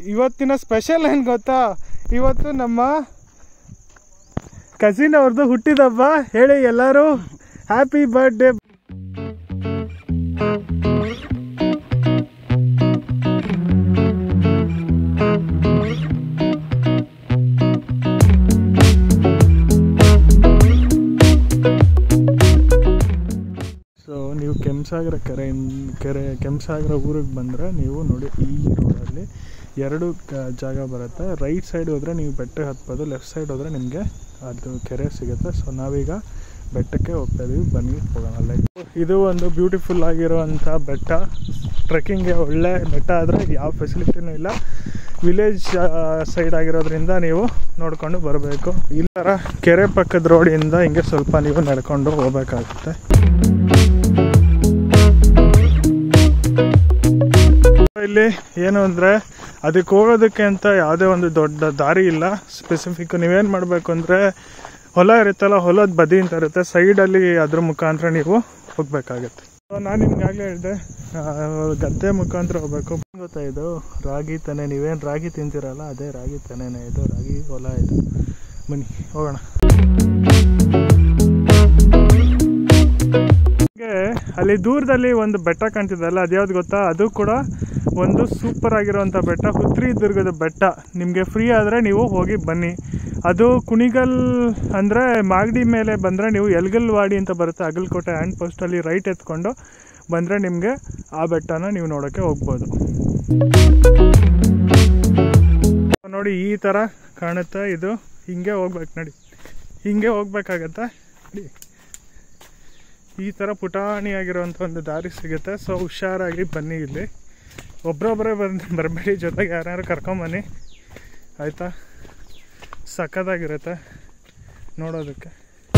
ಇವತ್ತಿನ ಸ್ಪೆಷಲ್ ಏನು ಗೊತ್ತಾ ಇವತ್ತು ನಮ್ಮ ಕಸಿನ್ ಅವ್ರದ್ದು ಹುಟ್ಟಿದಬ್ಬ ಹೇಳಿ ಎಲ್ಲರೂ ಹ್ಯಾಪಿ ಬರ್ಡೇ ಸೊ ನೀವು ಕೆಂಸಾಗರ ಕೆರೆ ಕೆರೆ ಕೆಂಸಾಗರ ಊರಿಗೆ ಬಂದರೆ ನೀವು ನೋಡಿ ಈ ರೋಡಲ್ಲಿ ಎರಡು ಕ- ಜಾಗ ಬರುತ್ತೆ ರೈಟ್ ಸೈಡ್ ಹೋದರೆ ನೀವು ಬೆಟ್ಟ ಹತ್ಬೋದು ಲೆಫ್ಟ್ ಸೈಡ್ ಹೋದರೆ ನಿಮಗೆ ಅದು ಕೆರೆ ಸಿಗುತ್ತೆ ಸೊ ನಾವೀಗ ಬೆಟ್ಟಕ್ಕೆ ಹೋಗ್ತಾ ಇದೀವಿ ಬನ್ನಿ ಹೋಗೋಣ ಲೈಕ್ ಇದು ಒಂದು ಬ್ಯೂಟಿಫುಲ್ ಆಗಿರುವಂಥ ಬೆಟ್ಟ ಟ್ರೆಕ್ಕಿಂಗ್ಗೆ ಒಳ್ಳೆ ಬೆಟ್ಟ ಆದರೆ ಯಾವ ಫೆಸಿಲಿಟಿನೂ ಇಲ್ಲ ವಿಲೇಜ್ ಸೈಡ್ ಆಗಿರೋದ್ರಿಂದ ನೀವು ನೋಡಿಕೊಂಡು ಬರಬೇಕು ಈ ಥರ ಕೆರೆ ಪಕ್ಕದ ರೋಡಿಂದ ಹಿಂಗೆ ಸ್ವಲ್ಪ ನೀವು ನಡ್ಕೊಂಡು ಹೋಗ್ಬೇಕಾಗುತ್ತೆ ಇಲ್ಲಿ ಏನು ಅಂದರೆ ಅದಕ್ಕೆ ಹೋಗೋದಕ್ಕೆ ಅಂತ ಯಾವುದೇ ಒಂದು ದೊಡ್ಡ ದಾರಿ ಇಲ್ಲ ಸ್ಪೆಸಿಫಿಕ್ ನೀವೇನು ಮಾಡಬೇಕು ಅಂದರೆ ಹೊಲ ಇರುತ್ತಲ್ಲ ಹೊಲದ ಬದಿ ಅಂತ ಇರುತ್ತೆ ಸೈಡಲ್ಲಿ ಅದ್ರ ಮುಖಾಂತರ ನೀವು ಹೋಗ್ಬೇಕಾಗತ್ತೆ ನಾನು ನಿಮ್ಗಾಗಲೇ ಹೇಳಿದೆ ಗದ್ದೆ ಮುಖಾಂತರ ಹೋಗ್ಬೇಕು ಗೊತ್ತಾ ಇದು ರಾಗಿ ತೆನೆ ನೀವೇನು ರಾಗಿ ತಿಂತೀರಲ್ಲ ಅದೇ ರಾಗಿ ತೆನೆನೇ ಇದು ರಾಗಿ ಹೊಲ ಇದು ಬನ್ನಿ ಹೋಗೋಣ ಹಾಗೆ ಅಲ್ಲಿ ದೂರದಲ್ಲಿ ಒಂದು ಬೆಟ್ಟ ಕಾಣ್ತಿದೆಯಲ್ಲ ಅದ್ಯಾವ್ದು ಗೊತ್ತಾ ಅದು ಕೂಡ ಒಂದು ಸೂಪರ್ ಆಗಿರುವಂಥ ಬೆಟ್ಟ ಹುತ್ರಿ ದುರ್ಗದ ಬೆಟ್ಟ ನಿಮಗೆ ಫ್ರೀ ಆದರೆ ನೀವು ಹೋಗಿ ಬನ್ನಿ ಅದು ಕುಣಿಗಲ್ ಅಂದರೆ ಮಾಗಡಿ ಮೇಲೆ ಬಂದರೆ ನೀವು ಎಲ್ಗಲ್ವಾಡಿ ಅಂತ ಬರುತ್ತೆ ಅಗಲಕೋಟೆ ಹ್ಯಾಂಡ್ ಪೋಸ್ಟಲ್ಲಿ ರೈಟ್ ಎತ್ಕೊಂಡು ಬಂದರೆ ನಿಮಗೆ ಆ ಬೆಟ್ಟನ ನೀವು ನೋಡೋಕ್ಕೆ ಹೋಗ್ಬೋದು ನೋಡಿ ಈ ಥರ ಕಾಣುತ್ತೆ ಇದು ಹಿಂಗೆ ಹೋಗ್ಬೇಕು ನೋಡಿ ಹಿಂಗೆ ಹೋಗ್ಬೇಕಾಗತ್ತೆ ನೋಡಿ ಈ ಥರ ಪುಟಾಣಿಯಾಗಿರುವಂಥ ಒಂದು ದಾರಿ ಸಿಗುತ್ತೆ ಸೊ ಹುಷಾರಾಗಿ ಬನ್ನಿ ಇಲ್ಲಿ ಒಬ್ರೊಬ್ಬರೇ ಬಂದು ಬರಬೇಡಿ ಜೊತೆಗೆ ಯಾರ್ಯಾರು ಕರ್ಕೊಂಬನ್ನಿ ಆಯಿತಾ ಸಖತ್ತಾಗಿರುತ್ತೆ ನೋಡೋದಕ್ಕೆ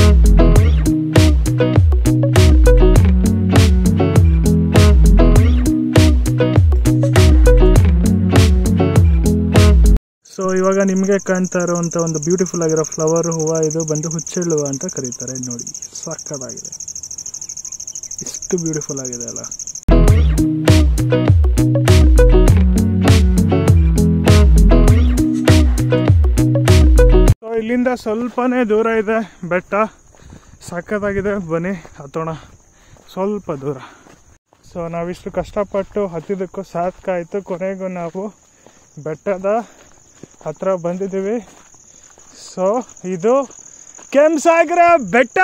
ಸೊ ಇವಾಗ ನಿಮಗೆ ಕಾಣ್ತಾ ಇರುವಂಥ ಒಂದು ಬ್ಯೂಟಿಫುಲ್ ಆಗಿರೋ ಫ್ಲವರ್ ಹೂವು ಇದು ಬಂದು ಹುಚ್ಚೆಳ್ಳು ಹೂವು ಅಂತ ಕರೀತಾರೆ ನೋಡಿ ಸಕ್ಕತ್ತಾಗಿದೆ ಎಷ್ಟು ಬ್ಯೂಟಿಫುಲ್ ಆಗಿದೆ ಅಲ್ಲ ಸೊ ಇಲ್ಲಿಂದ ಸ್ವಲ್ಪನೇ ದೂರ ಇದೆ ಬೆಟ್ಟ ಸಖತ್ತಾಗಿದೆ ಬನ್ನಿ ಹತ್ತೋಣ ಸ್ವಲ್ಪ ದೂರ ಸೊ ನಾವಿಷ್ಟು ಕಷ್ಟಪಟ್ಟು ಹತ್ತಿದ್ದಕ್ಕೂ ಸಾರ್ಥಕ ಆಯಿತು ಕೊನೆಗೂ ನಾವು ಬೆಟ್ಟದ ಹತ್ರ ಬಂದಿದ್ದೀವಿ ಸೊ ಇದು ಕೆಂಸಾಗರ ಬೆಟ್ಟ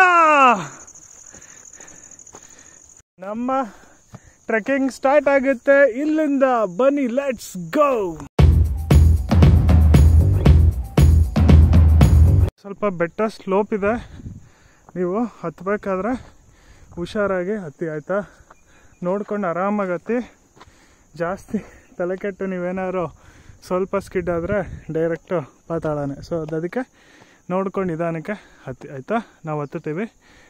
ನಮ್ಮ ಟ್ರೆಕ್ಕಿಂಗ್ ಸ್ಟಾರ್ಟ್ ಆಗುತ್ತೆ ಇಲ್ಲಿಂದ ಬನ್ನಿ ಲೆಟ್ಸ್ ಗೋ ಸ್ವಲ್ಪ ಬೆಟ್ಟ ಸ್ಲೋಪ್ ಇದೆ ನೀವು ಹತ್ತಬೇಕಾದ್ರೆ ಹುಷಾರಾಗಿ ಹತ್ತಿ ಆಯಿತಾ ನೋಡ್ಕೊಂಡು ಆರಾಮಾಗಿ ಹತ್ತಿ ಜಾಸ್ತಿ ತಲೆ ಕೆಟ್ಟು ನೀವೇನಾದ್ರು ಸ್ವಲ್ಪ ಸ್ಕಿಡ್ ಆದರೆ ಡೈರೆಕ್ಟು ಪಾತಾಳನೆ ಸೊ ಅದಕ್ಕೆ ನೋಡ್ಕೊಂಡು ನಿಧಾನಕ್ಕೆ ಹತ್ತಿ ಆಯಿತಾ ನಾವು ಹತ್ತುತ್ತೀವಿ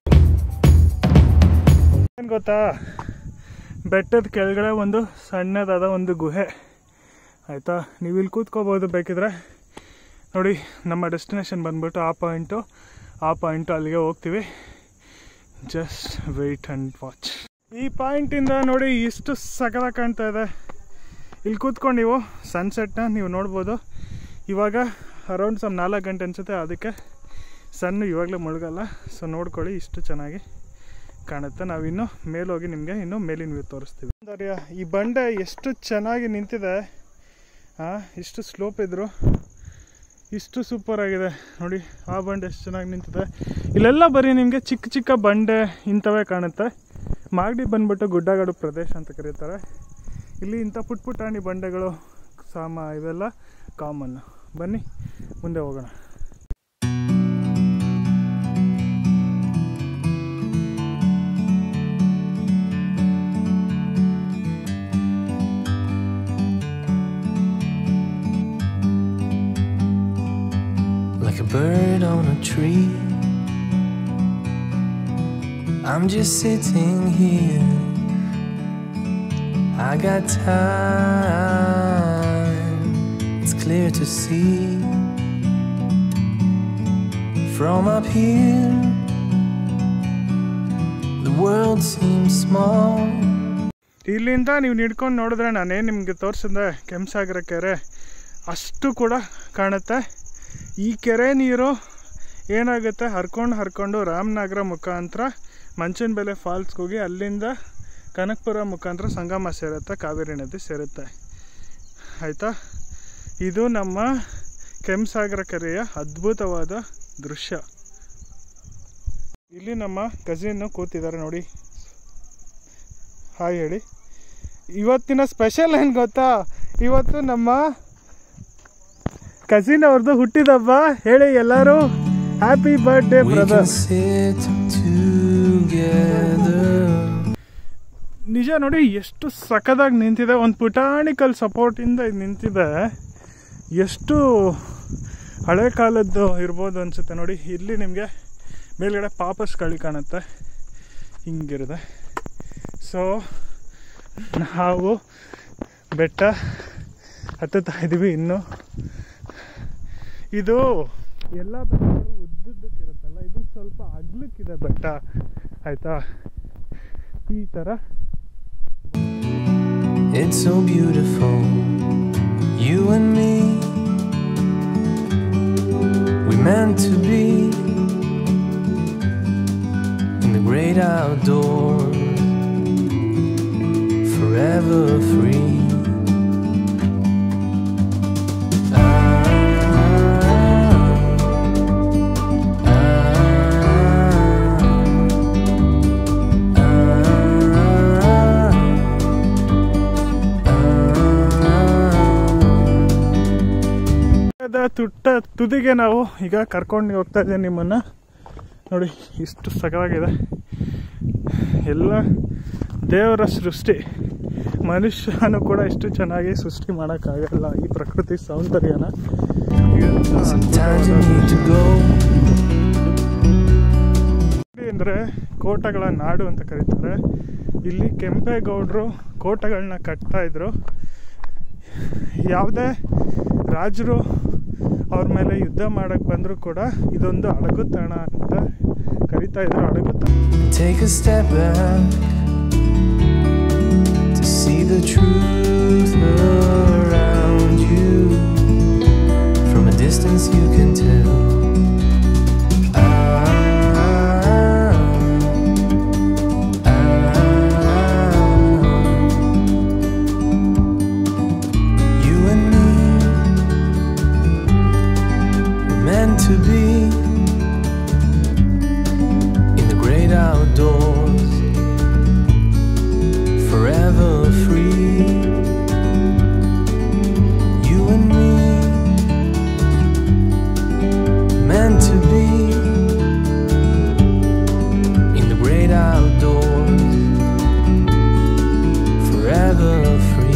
ಏನು ಗೊತ್ತಾ ಬೆಟ್ಟದ ಕೆಳಗಡೆ ಒಂದು ಸಣ್ಣದಾದ ಒಂದು ಗುಹೆ ಆಯಿತಾ ನೀವು ಇಲ್ಲಿ ಕೂತ್ಕೋಬೋದು ಬೇಕಿದ್ರೆ ನೋಡಿ ನಮ್ಮ ಡೆಸ್ಟಿನೇಷನ್ ಬಂದ್ಬಿಟ್ಟು ಆ ಪಾಯಿಂಟು ಆ ಪಾಯಿಂಟು ಅಲ್ಲಿಗೆ ಹೋಗ್ತೀವಿ ಜಸ್ಟ್ ವೆಯ್ಟ್ ಆ್ಯಂಡ್ ವಾಚ್ ಈ ಪಾಯಿಂಟಿಂದ ನೋಡಿ ಇಷ್ಟು ಸಕಲ ಕಾಣ್ತಾ ಇದೆ ಇಲ್ಲಿ ಕೂತ್ಕೊಂಡು ನೀವು ಸನ್ಸೆಟ್ನ ನೀವು ನೋಡ್ಬೋದು ಇವಾಗ ಅರೌಂಡ್ ಸಮ್ ನಾಲ್ಕು ಗಂಟೆ ಅನಿಸುತ್ತೆ ಅದಕ್ಕೆ ಸಣ್ಣ ಇವಾಗಲೇ ಮುಳುಗಲ್ಲ ಸೊ ನೋಡ್ಕೊಳ್ಳಿ ಇಷ್ಟು ಚೆನ್ನಾಗಿ ಕಾಣುತ್ತೆ ನಾವಿನ್ನು ಮೇಲೋಗಿ ನಿಮಗೆ ಇನ್ನು ಮೇಲಿನ ವ್ಯೂ ತೋರಿಸ್ತೀವಿ ಸೌಂದರ್ಯ ಈ ಬಂಡೆ ಎಷ್ಟು ಚೆನ್ನಾಗಿ ನಿಂತಿದೆ ಹಾಂ ಇಷ್ಟು ಸ್ಲೋಪ್ ಇದ್ರು ಇಷ್ಟು ಸೂಪರ್ ಆಗಿದೆ ನೋಡಿ ಆ ಬಂಡೆ ಎಷ್ಟು ಚೆನ್ನಾಗಿ ನಿಂತಿದೆ ಇಲ್ಲೆಲ್ಲ ಬರೀ ನಿಮಗೆ ಚಿಕ್ಕ ಚಿಕ್ಕ ಬಂಡೆ ಇಂಥವೇ ಕಾಣುತ್ತೆ ಮಾಗಡಿ ಬಂದ್ಬಿಟ್ಟು ಗುಡ್ಡಗಾಡು ಪ್ರದೇಶ ಅಂತ ಕರೀತಾರೆ ಇಲ್ಲಿ ಇಂಥ ಪುಟ್ ಪುಟಾಣಿ ಬಂಡೆಗಳು ಸಾಮ ಇವೆಲ್ಲ ಕಾಮನ್ ಬನ್ನಿ ಮುಂದೆ ಹೋಗೋಣ like a bird on a tree. I'm just sitting here. I got time, it's clear to see. From up here, the world seems small. ಇಲ್ಲಿಂದ ನೀವು ನಿಡ್ಕೊಂಡು ನೋಡಿದ್ರೆ ನಾನೇನು ನಿಮಗೆ ತೋರಿಸಿದೆ ಕೆಂಸಾಗರ ಕೆರೆ ಅಷ್ಟು ಕೂಡ ಕಾಣುತ್ತೆ ಈ ಕೆರೆ ನೀರು ಏನಾಗುತ್ತೆ ಹರ್ಕೊಂಡು ಹರ್ಕೊಂಡು ರಾಮನಗರ ಮುಖಾಂತರ ಮಂಚನಬೆಲೆ ಫಾಲ್ಸ್ಗೆ ಹೋಗಿ ಅಲ್ಲಿಂದ ಕನಕಪುರ ಮುಖಾಂತರ ಸಂಗಮ ಸೇರುತ್ತೆ ಕಾವೇರಿ ನದಿ ಸೇರುತ್ತೆ ಆಯಿತಾ ಇದು ನಮ್ಮ ಕೆಂಸಾಗರ ಕೆರೆಯ ಅದ್ಭುತವಾದ ದೃಶ್ಯ ಇಲ್ಲಿ ನಮ್ಮ ಕಸಿನ್ನು ಕೂತಿದ್ದಾರೆ ನೋಡಿ ಹಾಯ್ ಹೇಳಿ ಇವತ್ತಿನ ಸ್ಪೆಷಲ್ ಏನು ಗೊತ್ತಾ ಇವತ್ತು ನಮ್ಮ ಕಸಿನ್ ಅವ್ರದ್ದು ಹುಟ್ಟಿದಬ್ಬ ಹೇಳಿ ಎಲ್ಲರೂ happy birthday We can brother sit together. ನಿಜ ನೋಡಿ ಎಷ್ಟು ಸಖದಾಗಿ ನಿಂತಿದೆ ಒಂದು ಪುಟಾಣಿಕಲ್ ಸಪೋರ್ಟಿಂದ ಇದು ನಿಂತಿದೆ ಎಷ್ಟು ಹಳೆ ಕಾಲದ್ದು ಇರ್ಬೋದು ಅನ್ಸುತ್ತೆ ನೋಡಿ ಇಲ್ಲಿ ನಿಮಗೆ ಮೇಲ್ಗಡೆ ಪಾಪಸ್ ಕಳಿ ಕಾಣುತ್ತೆ ಹಿಂಗಿರುತ್ತೆ ಸೊ ನಾವು ಬೆಟ್ಟ ಹತ್ತುತ್ತಾ ಇದ್ದೀವಿ ಇನ್ನು ಇದು ಎಲ್ಲ ಬೆಟ್ಟಗಳು ಉದ್ದುದ್ದಕ್ಕಿರುತ್ತಲ್ಲ ಇದು ಸ್ವಲ್ಪ ಅಗ್ಲಕ್ಕಿದೆ ಬೆಟ್ಟ ಆಯಿತಾ ಈ ಥರ It's so beautiful, you and me. We meant to be in the great outdoors, forever free. ಅದ ತುಟ್ಟ ತುದಿಗೆ ನಾವು ಈಗ ಕರ್ಕೊಂಡು ಹೋಗ್ತಾ ಇದ್ದೇವೆ ನಿಮ್ಮನ್ನ ನೋಡಿ ಇಷ್ಟು ಸಗವಾಗಿದೆ ಎಲ್ಲ ದೇವರ ಸೃಷ್ಟಿ ಮನುಷ್ಯನು ಕೂಡ ಇಷ್ಟು ಚೆನ್ನಾಗಿ ಸೃಷ್ಟಿ ಮಾಡೋಕ್ಕಾಗಲ್ಲ ಈ ಪ್ರಕೃತಿ ಸೌಂದರ್ಯನ ಇದೊಂದು Sometimes you need to go. ಇಲ್ಲಿ ಅಂದರೆ ಕೋಟಗಳ ನಾಡು ಅಂತ ಕರೀತಾರೆ ಇಲ್ಲಿ ಕೆಂಪೇಗೌಡರು ಕೋಟಗಳನ್ನ ಕಟ್ತಾ ಇದ್ರು ಯಾವುದೇ ರಾಜರು ಅವ್ರ ಮೇಲೆ ಯುದ್ಧ ಮಾಡಕ್ಕೆ ಬಂದರೂ ಕೂಡ ಇದೊಂದು ಅಡಗುತಾಣ ಅಂತ ಕರಿತಾ ಇದ್ರು ಅಡಗುತಾಣ Take a step back to see the truth around you. From a distance, you can tell. Ah, ah. You and me were meant to be in the great outdoors, forever free. You and me, meant to be in the great outdoors, forever free.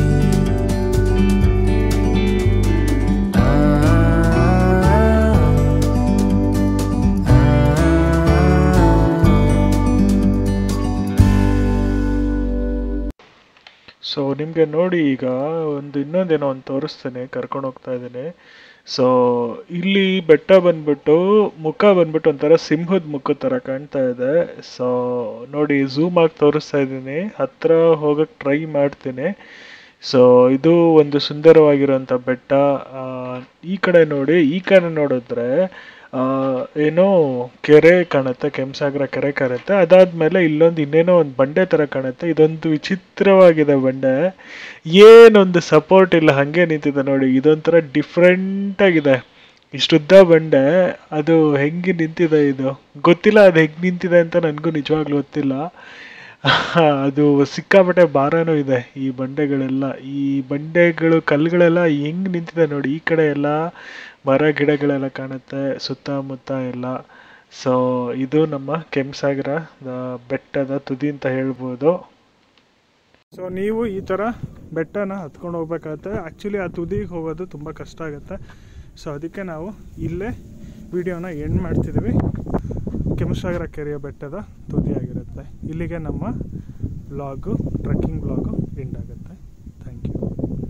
So ನಿಮಗೆ ನೋಡಿ ಈಗ ಒಂದು ಇನ್ನೊಂದೇನೋ ಒಂದು ತೋರಿಸ್ತೇನೆ ಕರ್ಕೊಂಡು ಹೋಗ್ತಾ ಇದ್ದೇನೆ so ಇಲ್ಲಿ ಬೆಟ್ಟ ಬಂದ್ಬಿಟ್ಟು ಮುಖ ಬಂದ್ಬಿಟ್ಟು ಒಂಥರ ಸಿಂಹದ ಮುಖದ ಥರ ಕಾಣ್ತಾ ಇದೆ ಸೊ ನೋಡಿ ಝೂಮ್ ಆಗಿ ತೋರಿಸ್ತಾ ಇದ್ದೀನಿ ಹತ್ರ ಹೋಗಕ್ಕೆ ಟ್ರೈ ಮಾಡ್ತೀನಿ ಸೊ ಇದು ಒಂದು ಸುಂದರವಾಗಿರುವಂಥ ಬೆಟ್ಟ ಆ, ಈ ಕಡೆ ನೋಡಿ ಈ ಕಡೆ ನೋಡಿದ್ರೆ ಆ, ಏನೋ ಕೆರೆ ಕಾಣುತ್ತೆ ಕೆಂಸಾಗರ ಕೆರೆ ಕಾಣುತ್ತೆ ಅದಾದ್ಮೇಲೆ ಇಲ್ಲೊಂದು ಇನ್ನೇನೋ ಒಂದು ಬಂಡೆ ತರ ಕಾಣುತ್ತೆ ಇದೊಂದು ವಿಚಿತ್ರವಾಗಿದೆ ಬಂಡೆ ಏನೊಂದು ಸಪೋರ್ಟ್ ಇಲ್ಲ ಹಂಗೆ ನಿಂತಿದೆ ನೋಡಿ ಇದೊಂಥರ ಡಿಫ್ರೆಂಟ್ ಆಗಿದೆ ಇಷ್ಟುದ್ದ ಬಂಡೆ ಅದು ಹೆಂಗೆ ನಿಂತಿದೆ ಇದು ಗೊತ್ತಿಲ್ಲ ಅದು ಹೆಂಗೆ ನಿಂತಿದೆ ಅಂತ ನನಗೂ ನಿಜವಾಗ್ಲೂ ಗೊತ್ತಿಲ್ಲ ಅದು ಸಿಕ್ಕಾಪಟ್ಟೆ ಭಾರನೂ ಇದೆ ಈ ಬಂಡೆಗಳೆಲ್ಲ ಈ ಬಂಡೆಗಳು ಕಲ್ಲುಗಳೆಲ್ಲ ಹೆಂಗ್ ನಿಂತಿದೆ ನೋಡಿ ಈ ಕಡೆ ಎಲ್ಲ ಮರ ಗಿಡಗಳೆಲ್ಲ ಕಾಣುತ್ತೆ ಸುತ್ತಮುತ್ತ ಎಲ್ಲ ಸೊ ಇದು ನಮ್ಮ ಕೆಂಸಾಗರ ಬೆಟ್ಟದ ತುದಿ ಅಂತ ಹೇಳ್ಬೋದು ಸೊ ನೀವು ಈ ಥರ ಬೆಟ್ಟನ ಹತ್ಕೊಂಡು ಹೋಗ್ಬೇಕಾಗತ್ತೆ ಆ್ಯಕ್ಚುಲಿ ಆ ತುದಿಗೆ ಹೋಗೋದು ತುಂಬ ಕಷ್ಟ ಆಗುತ್ತೆ ಸೊ ಅದಕ್ಕೆ ನಾವು ಇಲ್ಲೇ ವಿಡಿಯೋನ ಎಂಡ್ ಮಾಡ್ತಿದ್ದೀವಿ ಕೆಂಸಾಗರ ಕೆರೆಯ ಬೆಟ್ಟದ ತುದಿಯಾಗಿರುತ್ತೆ ಇಲ್ಲಿಗೆ ನಮ್ಮ ಬ್ಲಾಗು ಟ್ರೆಕ್ಕಿಂಗ್ ಬ್ಲಾಗು ಎಂಡ್ ಆಗುತ್ತೆ ಥ್ಯಾಂಕ್ ಯು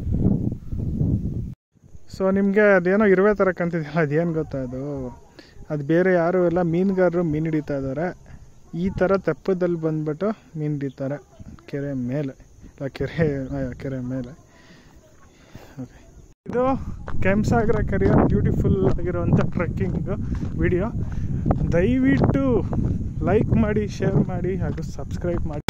ಸೊ ನಿಮಗೆ ಅದೇನೋ ಇರುವೆ ಥರ ಕಾಣ್ತಿದೆಯಲ್ಲ ಅದೇನು ಗೊತ್ತಾ ಅದು ಅದು ಬೇರೆ ಯಾರು ಎಲ್ಲ ಮೀನುಗಾರರು ಮೀನು ಹಿಡಿತಾ ಇದ್ದಾರೆ ಈ ಥರ ತೆಪ್ಪದಲ್ಲಿ ಬಂದ್ಬಿಟ್ಟು ಮೀನು ಹಿಡಿತಾರೆ ಕೆರೆ ಮೇಲೆ ಇಲ್ಲ ಕೆರೆ ಆ, ಕೆರೆ ಮೇಲೆ ಓಕೆ ಇದು ಕೆಂಸಾಗರ ಕೆರೆಯ ಬ್ಯೂಟಿಫುಲ್ ಆಗಿರುವಂಥ ಟ್ರೆಕ್ಕಿಂಗ್ ವಿಡಿಯೋ ದಯವಿಟ್ಟು ಲೈಕ್ ಮಾಡಿ ಶೇರ್ ಮಾಡಿ ಹಾಗೂ ಸಬ್ಸ್ಕ್ರೈಬ್ ಮಾಡಿ